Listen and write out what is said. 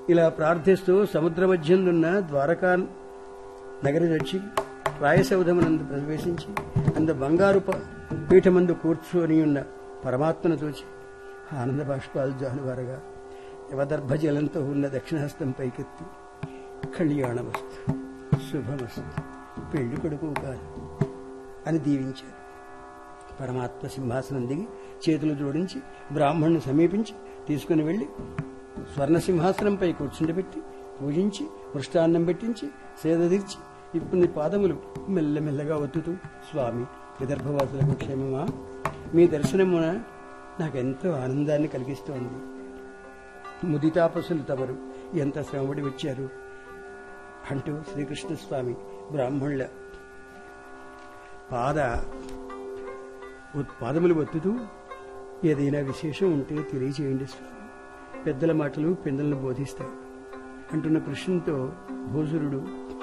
ఇలా ప్రార్థిస్తూ సముద్ర మధ్యందున్న ద్వారకా నగరి వచ్చి రాయసౌధమునందు ప్రవేశించి అందు బంగారు ప- పీఠమందు కూర్చొని ఉన్న పరమాత్మను చూచి ఆనంద బాష్పాలు జాలువారగా యవదర్భ జలంతో ఉన్న దక్షిణహస్తం పైకెత్తి కళ్యాణమస్తు శుభమస్తు పెళ్లి కొడుకు కాదు అని దీవించారు పరమాత్మ సింహాసనం దిగి చేతులు జోడించి బ్రాహ్మణ్ణి సమీపించి తీసుకుని వెళ్లి స్వర్ణ సింహాసనంపై కూర్చుండబెట్టి పూజించి మృష్టాన్నం పెట్టించి సేద తీర్చి ఇప్పుడు పాదములు మెల్లమెల్లగా ఒత్తుతూ స్వామి విదర్భవాసులకు క్షేమమా మీ దర్శనమున నాకెంతో ఆనందాన్ని కలిగిస్తోంది ముదితాపసులు తమరు ఎంత శ్రమపడి వచ్చారు అంటూ శ్రీకృష్ణ స్వామి బ్రాహ్మణుల పాద ఉత్- పాదములు ఒత్తుతూ ఏదైనా విశేషం ఉంటే తెలియజేయండి స్వామి పెద్దల మాటలు పిల్లలను బోధిస్తాయి అంటున్న కృష్ణుతో భూసురుడు